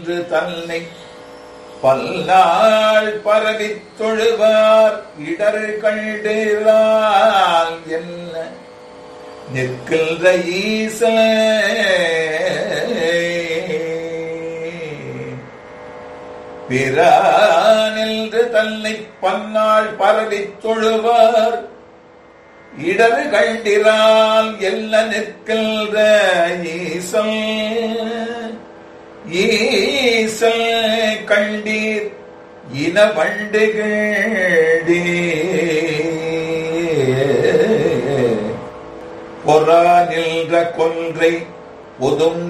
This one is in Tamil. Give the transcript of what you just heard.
என்று தன்னை பல்லாள் பரவித் தொழுவார் இடர் கண்டிரால் என்ன நிற்கின்ற ஈச பிறானின்று தன்னை பன்னாள் பரவித் தொழுவார் இடர் கண்டிரால் எல்ல நிற்கின்ற ஈசல் ஈசல் கண்டீர் இன வண்டுகளே பொறா நின்ற கொன்றை பொதும்